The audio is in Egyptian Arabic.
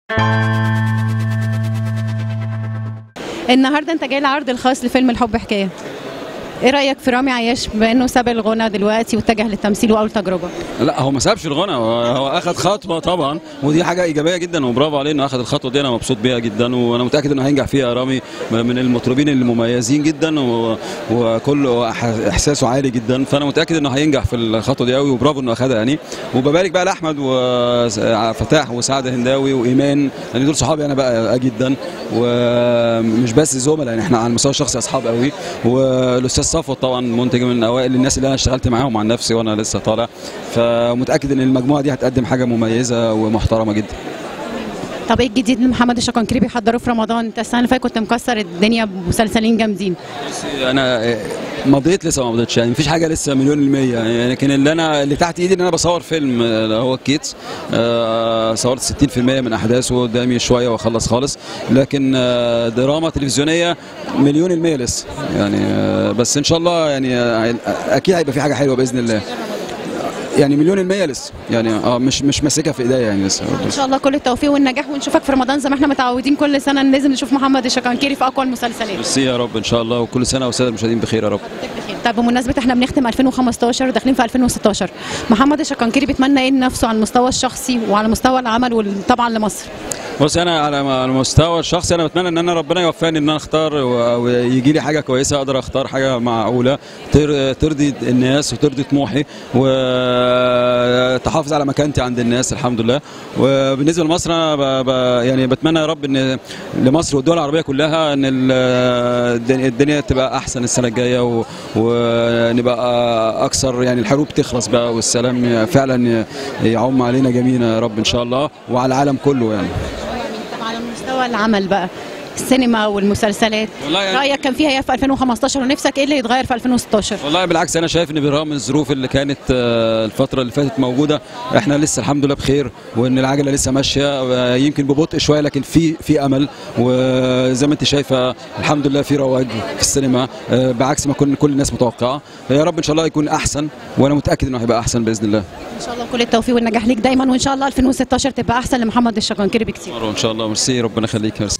النهارده انت جاي العرض الخاص لفيلم الحب حكايه ايه رايك في رامي عياش بما انه ساب الغنى دلوقتي واتجه للتمثيل واول تجربه لا هو ما سابش الغنى هو هو اخذ خطوه طبعا ودي حاجه ايجابيه جدا وبرافو عليه انه اخذ الخطوه دي انا مبسوط بيها جدا وانا متاكد انه هينجح فيها رامي من المطربين المميزين جدا و- وكل أح- احساسه عالي جدا فانا متاكد انه هينجح في الخطوه دي قوي وبرافو انه اخذها يعني وببارك بقى لاحمد وفتاح وسعد هنداوي وايمان لان دول صحابي انا بقى جدا ومش بس زملاء يعني احنا على المستوى الشخصي اصحاب قوي والاستاذ صفوت طبعا منتج من اوائل الناس اللي انا اشتغلت معاهم عن نفسي وانا لسه طالع فمتاكد ان المجموعه دي هتقدم حاجه مميزه ومحترمه جدا طب ايه الجديد اللي محمد الشقنكري بيحضره في رمضان انت السنه اللي فاتت كنت مكسر الدنيا بمسلسلين جامدين بصي انا مضيت لسه ما مضيتش يعني مفيش حاجه لسه مليون المية يعني لكن اللي انا اللي تحت ايدي ان انا بصور فيلم اللي هو الكيتس آه، صورت 60% من احداثه قدامي شويه واخلص خالص لكن آه، دراما تلفزيونيه مليون المية لسه يعني آه، بس ان شاء الله يعني آه، اكيد هيبقى في حاجه حلوه باذن الله يعني مليون المية لسه يعني اه مش مش ماسكها في ايديا يعني لسه ان شاء الله كل التوفيق والنجاح ونشوفك في رمضان زي ما احنا متعودين كل سنه لازم نشوف محمد الشقنكري في اقوى المسلسلات ميرسي يا رب ان شاء الله وكل سنه والساده المشاهدين بخير يا رب طيب بمناسبه احنا بنختم 2015 وداخلين في 2016 محمد الشقنكري بيتمنى ايه لنفسه على المستوى الشخصي وعلى مستوى العمل وطبعا لمصر بص انا على على المستوى الشخصي انا بتمنى ان انا ربنا يوفقني ان انا اختار و- ويجي لي حاجه كويسه اقدر اختار حاجه معقوله تر- ترضي الناس وترضي طموحي وتحافظ على مكانتي عند الناس الحمد لله وبالنسبه لمصر انا ب... ب... يعني بتمنى يا رب ان لمصر والدول العربيه كلها ان ال- الدنيا- الدنيا تبقى احسن السنه الجايه و... ونبقى اكثر يعني الحروب تخلص بقى والسلام فعلا يعم علينا جميعا يا رب ان شاء الله وعلى العالم كله يعني طب على مستوى العمل بقى السينما والمسلسلات والله يعني- رايك كان فيها ايه في 2015 ونفسك ايه اللي يتغير في 2016 والله بالعكس انا شايف ان بالرغم من الظروف اللي كانت آه، الفتره اللي فاتت موجوده احنا لسه الحمد لله بخير وان العجله لسه ماشيه آه، يمكن ببطء شويه لكن في في امل وزي ما انت شايفه الحمد لله في رواج في السينما آه، بعكس ما كن كل الناس متوقعه يا رب ان شاء الله يكون احسن وانا متاكد انه هيبقى احسن باذن الله ان شاء الله كل التوفيق والنجاح ليك دايما وان شاء الله 2016 تبقى احسن لمحمد الشقنكري بكتير ان شاء الله ميرسي ربنا يخليك ميرسي